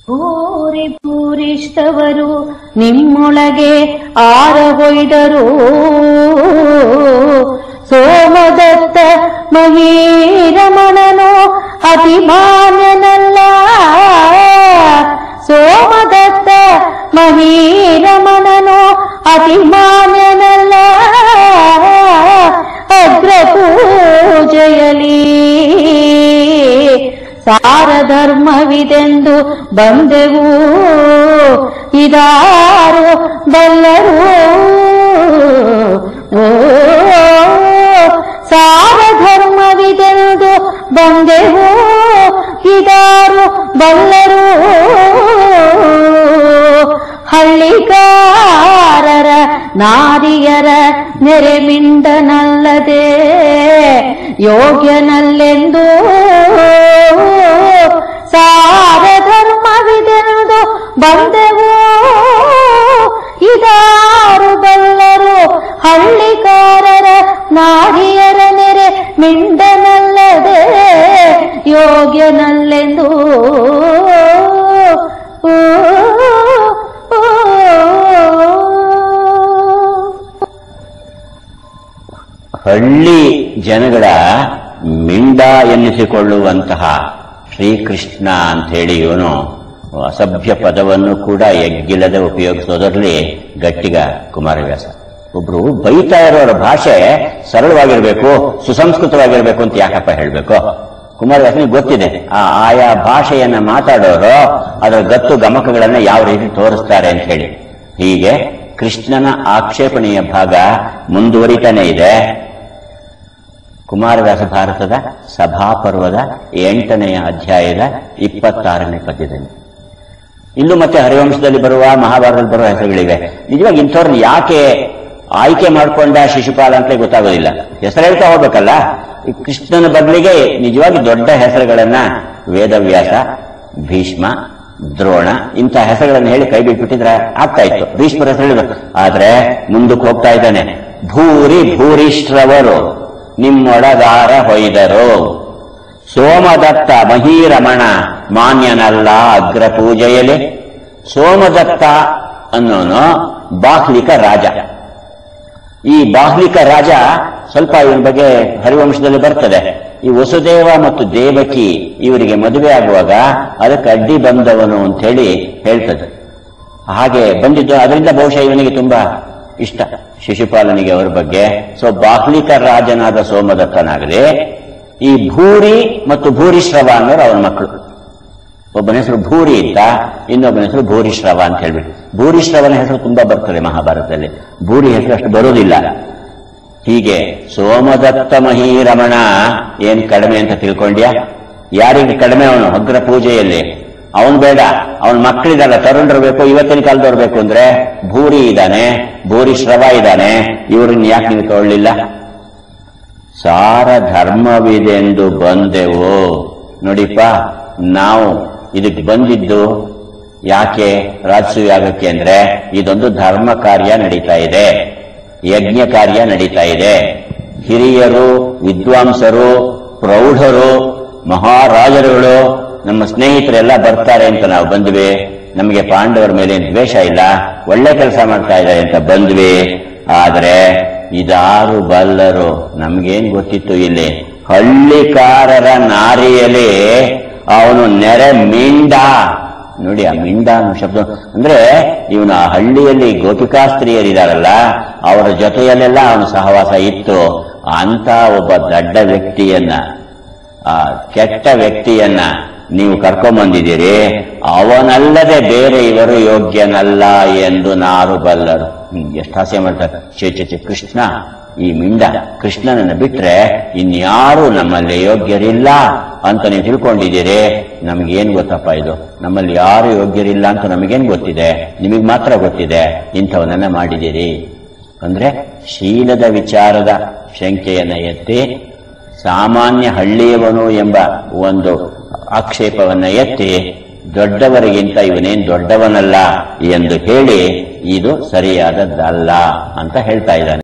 ಭೂರಿ ಭೂರಿಷ್ಟವರು ನಿಮ್ಮೊಳಗೆ ಆರಗೊಯ್ದರು ಸೋಮದತ್ತ ಮಹೀರಮಣನು ಅತಿಮಾನ್ಯನಲ್ಲ ಸೋಮದತ್ತ ಮಹೀರಮಣನು ಅತಿಮಾನ್ಯನಲ್ಲ ಅಗ್ರ ಪೂಜೆಯಲಿ ಸಾರಧರ್ಮವಿದೆಂದು ಬಂದೆವು ಇದಾರು ಬಲ್ಲರು ಓ ಸಾರಧರ್ಮವಿದೆಂದು ಬಂದೆವು ಇದಾರು ಬಲ್ಲರು ಹಳ್ಳಿಗಾರರ ನಾರಿಯರ ನೆರೆಮಿಂಡನಲ್ಲದೆ ಯೋಗ್ಯನಲ್ಲೆಂದು ಸಾರಧರ್ಮವಿದೆಂದು ಬಂದೆವು ಇದಾರು ಬಲ್ಲರು ಹಳ್ಳಿಕಾರರ ನಾರಿಯರ ನೆರೆ ಮಿಂಡನಲ್ಲದೆ ಯೋಗ್ಯನಲ್ಲೆಂದು ಓ, ಓ, ಹಳ್ಳಿ ಜನಗಳ ಮಿಂಡ ಎನ್ನಿಸಿಕೊಳ್ಳುವಂತಹ ಶ್ರೀಕೃಷ್ಣ ಅಂತ ಹೇಳಿ ಇವನು ಅಸಭ್ಯ ಪದವನ್ನು ಕೂಡ ಎಗ್ಗಿಲ್ಲದೆ ಉಪಯೋಗಿಸೋದರಲ್ಲಿ ಗಟ್ಟಿಗ ಕುಮಾರವ್ಯಾಸ ಒಬ್ರು ಬೈತಾ ಇರೋರ ಭಾಷೆ ಸರಳವಾಗಿರ್ಬೇಕು ಸುಸಂಸ್ಕೃತವಾಗಿರ್ಬೇಕು ಅಂತ ಯಾಕಪ್ಪ ಹೇಳ್ಬೇಕು ಕುಮಾರವ್ಯಾಸನಿಗೆ ಗೊತ್ತಿದೆ ಆ ಆಯಾ ಭಾಷೆಯನ್ನ ಮಾತಾಡೋರು ಅದರ ಗತ್ತು ಗಮಕಗಳನ್ನ ಯಾವ ರೀತಿ ತೋರಿಸ್ತಾರೆ ಅಂತ ಹೇಳಿ ಹೀಗೆ ಕೃಷ್ಣನ ಆಕ್ಷೇಪಣೆಯ ಭಾಗ ಮುಂದುವರಿತಾನೆ ಇದೆ ಕುಮಾರವ್ಯಾಸ ಭಾರತದ ಸಭಾಪರ್ವದ ಎಂಟನೆಯ ಅಧ್ಯಾಯದ ಇಪ್ಪತ್ತಾರನೇ ಪದ್ಯದಲ್ಲಿ ಇಲ್ಲೂ ಮತ್ತೆ ಹರಿವಂಶದಲ್ಲಿ ಬರುವ ಮಹಾಭಾರತದಲ್ಲಿ ಬರುವ ಹೆಸರುಗಳಿವೆ ನಿಜವಾಗಿ ಇಂಥವ್ರನ್ನ ಯಾಕೆ ಆಯ್ಕೆ ಮಾಡ್ಕೊಂಡ ಶಿಶುಪಾಲ ಅಂತಲೇ ಗೊತ್ತಾಗೋದಿಲ್ಲ ಹೆಸರು ಹೇಳ್ತಾ ಹೋಗ್ಬೇಕಲ್ಲ ಈ ಕೃಷ್ಣನ ಬದಲಿಗೆ ನಿಜವಾಗಿ ದೊಡ್ಡ ಹೆಸರುಗಳನ್ನ ವೇದವ್ಯಾಸ ಭೀಷ್ಮ ದ್ರೋಣ ಇಂಥ ಹೆಸರುಗಳನ್ನು ಹೇಳಿ ಕೈ ಬಿಟ್ಬಿಟ್ಟಿದ್ರೆ ಆಗ್ತಾ ಇತ್ತು ಭೀಷ್ಮರ ಹೆಸರು ಹೇಳಿದ್ರು ಆದ್ರೆ ಮುಂದಕ್ಕೆ ಹೋಗ್ತಾ ಇದ್ದಾನೆ ಭೂರಿ ಭೂರಿಶ್ರವರು ನಿಮ್ಮೊಳಗಾರ ಹೊಯ್ದರು ಸೋಮದತ್ತ ಮಹೀರಮಣ ಮಾನ್ಯನಲ್ಲ ಅಗ್ರ ಪೂಜೆಯಲಿ ಸೋಮದತ್ತ ಅನ್ನೋನು ಬಾಹ್ಲಿಕ ರಾಜ ಈ ಬಾಹ್ಲಿಕ ರಾಜ ಸ್ವಲ್ಪ ಇವನ ಬಗ್ಗೆ ಹರಿವಂಶದಲ್ಲಿ ಬರ್ತದೆ ಈ ವಸುದೇವ ಮತ್ತು ದೇವಕಿ ಇವರಿಗೆ ಮದುವೆ ಆಗುವಾಗ ಅದಕ್ಕೆ ಅಡ್ಡಿ ಬಂದವನು ಅಂತ ಹೇಳಿ ಹೇಳ್ತದೆ ಹಾಗೆ ಬಂದಿದ್ದು ಅದರಿಂದ ಬಹುಶಃ ಇವನಿಗೆ ತುಂಬಾ ಇಷ್ಟ ಶಿಶುಪಾಲನಿಗೆ ಅವರ ಬಗ್ಗೆ ಸೊ ಬಾಹ್ಲಿಕ ರಾಜನಾದ ಸೋಮದತ್ತನಾಗಲಿ ಈ ಭೂರಿ ಮತ್ತು ಭೂರಿಶ್ರವ ಅನ್ನೋರು ಅವನ ಮಕ್ಕಳು ಒಬ್ಬನ ಹೆಸರು ಭೂರಿ ಅಂತ ಇನ್ನೊಬ್ಬನ ಹೆಸರು ಭೂರಿಶ್ರವ ಅಂತ ಹೇಳ್ಬಿಟ್ಟು ಭೂರಿಶ್ರವನ ಹೆಸರು ತುಂಬಾ ಬರ್ತದೆ ಮಹಾಭಾರತದಲ್ಲಿ ಭೂರಿ ಹೆಸರು ಅಷ್ಟು ಬರೋದಿಲ್ಲ ಹೀಗೆ ಸೋಮದತ್ತ ಮಹೀರಮಣ ಏನ್ ಕಡಿಮೆ ಅಂತ ತಿಳ್ಕೊಂಡ್ಯಾ ಯಾರಿಗೆ ಕಡಿಮೆ ಅವನು ಅಗ್ರ ಪೂಜೆಯಲ್ಲಿ ಅವನು ಬೇಡ ಅವನ ಮಕ್ಕಳಿದಲ್ಲ ತರುಣರು ಬೇಕು ಇವತ್ತಿನ ಕಾಲದವ್ರು ಬೇಕು ಅಂದ್ರೆ ಭೂರಿ ಇದ್ದಾನೆ ಭೂರಿ ಶ್ರವ ಇದ್ದಾನೆ ಇವ್ರನ್ನ ಯಾಕೆ ನೀವು ತಗೊಳ್ಳಿಲ್ಲ ಸಾರ ಧರ್ಮವಿದೆಂದು ಬಂದೆವು ನೋಡಿಪ್ಪ ನಾವು ಇದಕ್ಕೆ ಬಂದಿದ್ದು ಯಾಕೆ ರಾಜಸೂಯಾಗಕ್ಕೆ ಅಂದ್ರೆ ಇದೊಂದು ಧರ್ಮ ಕಾರ್ಯ ನಡೀತಾ ಇದೆ ಯಜ್ಞ ಕಾರ್ಯ ನಡೀತಾ ಇದೆ ಹಿರಿಯರು ವಿದ್ವಾಂಸರು ಪ್ರೌಢರು ಮಹಾರಾಜರುಗಳು ನಮ್ಮ ಸ್ನೇಹಿತರೆಲ್ಲ ಬರ್ತಾರೆ ಅಂತ ನಾವು ಬಂದ್ವಿ ನಮಗೆ ಪಾಂಡವರ ಮೇಲೆ ಏನ್ ದ್ವೇಷ ಇಲ್ಲ ಒಳ್ಳೆ ಕೆಲಸ ಮಾಡ್ತಾ ಇದ್ದಾರೆ ಅಂತ ಬಂದ್ವಿ ಆದ್ರೆ ಇದಾರು ಬಲ್ಲರು ನಮ್ಗೇನ್ ಗೊತ್ತಿತ್ತು ಇಲ್ಲಿ ಹಳ್ಳಿಕಾರರ ನಾರಿಯಲ್ಲಿ ಅವನು ನೆರೆ ಮಿಂಡ ನೋಡಿ ಆ ಮಿಂಡ ಅನ್ನೋ ಶಬ್ದ ಅಂದ್ರೆ ಇವನು ಆ ಹಳ್ಳಿಯಲ್ಲಿ ಗೋಪಿಕಾಸ್ತ್ರೀಯರಿದಾರಲ್ಲ ಅವರ ಜೊತೆಯಲ್ಲೆಲ್ಲ ಅವನ ಸಹವಾಸ ಇತ್ತು ಅಂತ ಒಬ್ಬ ದೊಡ್ಡ ವ್ಯಕ್ತಿಯನ್ನ ಆ ಕೆಟ್ಟ ವ್ಯಕ್ತಿಯನ್ನ ನೀವು ಕರ್ಕೊಂಬಂದಿದ್ದೀರಿ ಅವನಲ್ಲದೆ ಬೇರೆ ಇವರು ಯೋಗ್ಯನಲ್ಲ ಎಂದು ನಾರು ಬಲ್ಲರು ಹ್ಮ್, ಎಷ್ಟು ಹಾಸ್ಯ ಮಾಡ್ತಾರೆ ಚೇ ಚೇ ಚೇ ಕೃಷ್ಣ ಈ ಮಿಂಡ ಕೃಷ್ಣನನ್ನು ಬಿಟ್ರೆ ಇನ್ಯಾರು ನಮ್ಮಲ್ಲಿ ಯೋಗ್ಯರಿಲ್ಲ ಅಂತ ನೀವು ತಿಳ್ಕೊಂಡಿದ್ದೀರಿ ನಮಗೇನ್ ಗೊತ್ತಪ್ಪ ಇದು ನಮ್ಮಲ್ಲಿ ಯಾರು ಯೋಗ್ಯರಿಲ್ಲ ಅಂತ ನಮಗೇನ್ ಗೊತ್ತಿದೆ ನಿಮಗೆ ಮಾತ್ರ ಗೊತ್ತಿದೆ ಇಂಥವನನ್ನ ಮಾಡಿದ್ದೀರಿ ಅಂದ್ರೆ ಶೀಲದ ವಿಚಾರದ ಶಂಕೆಯನ್ನ ಎತ್ತಿ ಸಾಮಾನ್ಯ ಹಳ್ಳಿಯವನು ಎಂಬ ಒಂದು ಆಕ್ಷೇಪವನ್ನ ಎತ್ತಿ ದೊಡ್ಡವರಿಗಿಂತ ಇವನೇನ್ ದೊಡ್ಡವನಲ್ಲ ಎಂದು ಹೇಳಿ ಇದು ಸರಿಯಾದದ್ದಲ್ಲ ಅಂತ ಹೇಳ್ತಾ ಇದ್ದಾನೆ